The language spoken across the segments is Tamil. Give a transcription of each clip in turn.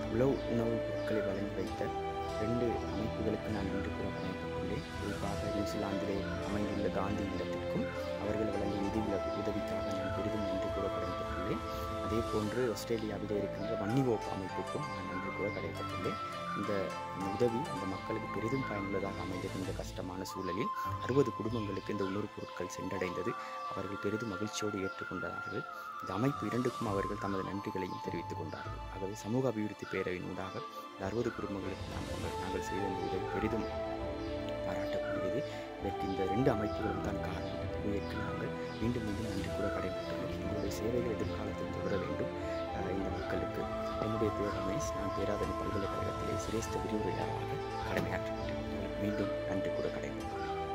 உணவு உணவுப் பொருட்களை வழங்கி வைத்த ரெண்டு அமைப்புகளுக்கு நான் நன்றி கூற கடமைப்பட்டுள்ளேன் குறிப்பாக நியூசிலாந்திலே அமைந்துள்ள காந்தி இல்லத்திற்கும் அவர்கள் வழங்கிய நிதி உதவி- உதவிக்காக நான் பெரிதும் நன்றி கூற கடமைப்பட்டுள்ளேன் அதே போன்று ஆஸ்திரேலியாவிலே இருக்கின்ற வன்னிவோப் அமைப்புக்கும் நான் நன்றி கூற கடமைப்பட்டுள்ளேன் இந்த உதவி இந்த மக்களுக்கு பெரிதும் பயனுள்ளதாக அமைந்தது இந்த கஷ்டமான சூழலில் அறுபது குடும்பங்களுக்கு இந்த உணவுப் பொருட்கள் சென்றடைந்தது அவர்கள் பெரிதும் மகிழ்ச்சியோடு ஏற்றுக்கொண்டார்கள் இந்த அமைப்பு இரண்டுக்கும் அவர்கள் தமது நன்றிகளையும் தெரிவித்துக் கொண்டார்கள் ஆகவே சமூக அபிவிருத்தி பேரவையின் ஊடாக இந்த அறுபது குடும்பங்களுக்கு நாங்கள் நாங்கள் செய்த இந்த உதவி பெரிதும் பாராட்டக்கூடியது இதற்கு இந்த ரெண்டு அமைப்புகளும் தான் காரணம் இதற்கு நாங்கள் மீண்டும் மீண்டும் நன்றி கூற கடைபிடித்துள்ளோம் உங்களுடைய சேவைகள் எதிர்காலத்தில் தொடர வேண்டும் அஹ், இந்த மக்களுக்கு என்னுடைய பேர் ரமேஷ் நான் பேராதனை பல்கலைக்கழகத்திலே சிரேஷ்ட விரிவுரையாளராக கடமையாற்றுகின்றேன் உங்களுக்கு மீண்டும் நன்றி கூற கடைபிடித்துள்ளேன்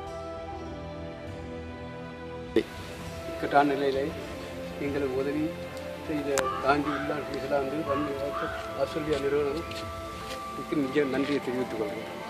இக்கட்டான நிலையிலே எங்களுக்கு உதவி செய்த காந்தி உள்ளாட்சி நியூசிலாந்து வன்னி ஆஸ்திரேலியா நிறுவனம் மிக நன்றியை தெரிவித்துக் கொள்கிறேன்